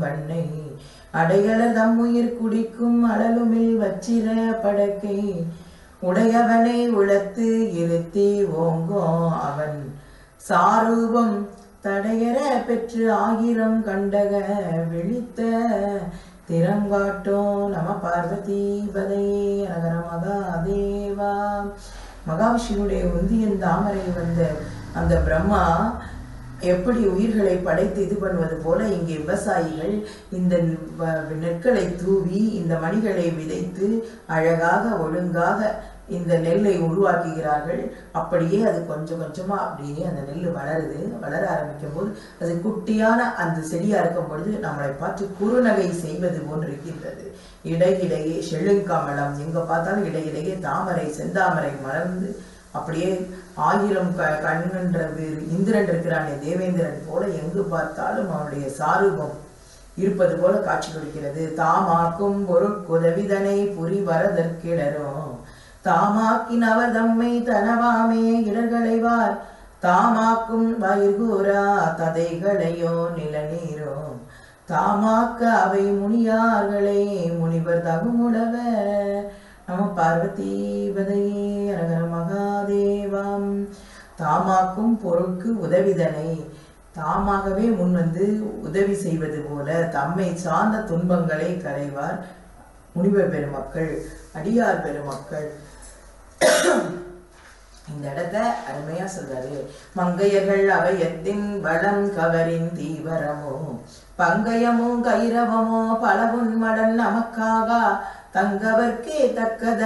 பண்ணை அடைகள தம்முயிர் குடிக்கும் அழலுமில் வச்சிர படக்கை உடையவனை உளத்து இருத்தி ஓங்கும் அவன் சாரூபம் தடையற பெற்று ஆயிரம் கண்டக விழித்த திறங்காட்டும் நம பார்வதி பதையே நகர மகாதேவா மகாவிஷ்ணுடைய உந்தியன் தாமரை வந்த அந்த பிரம்மா எப்படி உயிர்களை படைத்து இது பண்ணுவது போல இங்கே விவசாயிகள் இந்த வ- நெற்களை தூவி இந்த மணிகளை விதைத்து அழகாக ஒழுங்காக இந்த நெல்லை உருவாக்குகிறார்கள் அப்படியே அது கொஞ்சம் கொஞ்சமா அப்படியே அந்த நெல் வளருது வளர ஆரம்பிக்கும் போது அது குட்டியான அந்த செடியா இருக்கும் பொழுது நம்மளை பார்த்து குறுநகை செய்வது போன்று இருக்கின்றது இடையிடையே செழுங்கமலம் எங்க பார்த்தாலும் இடையிடையே தாமரை செந்தாமரை மலர்ந்து அப்படியே ஆயிரம் க கண்ணென்றது இந்திரன் இருக்கிறானே தேவேந்திரன் போல எங்கு பார்த்தாலும் அவனுடைய சாரூபம் இருப்பது போல காட்சி கொடுக்கிறது தாமாக்கும் பொருட்குதவிதனை புரி வரதற்கிடரும் தாமாக்கினவர் தம்மை தனவாமே இடர்களைவார் தாமாக்கும் வயிர்கூரா ததைகளையோ நிலநீரோ தாமாக்க அவை முனியார்களே முனிவர் தகுமுடவர் நம பார்வதி பதையே அரகர மகாதேவம் தாமாக்கும் பொருட்கு உதவிதனை தாமாகவே முன் வந்து உதவி செய்வது போல தம்மை சார்ந்த துன்பங்களை கரைவார் முனிவர் பெருமக்கள் அடியார் பெருமக்கள் இந்த இடத்த அருமையா சொல்றாரு மங்கையர்கள் அவையத்தின் வளம் கவரின் தீவரமோ பங்கயமோ கைரவமோ பலவுன் மடன் நமக்காக தங்கவர்க்கே தக்கத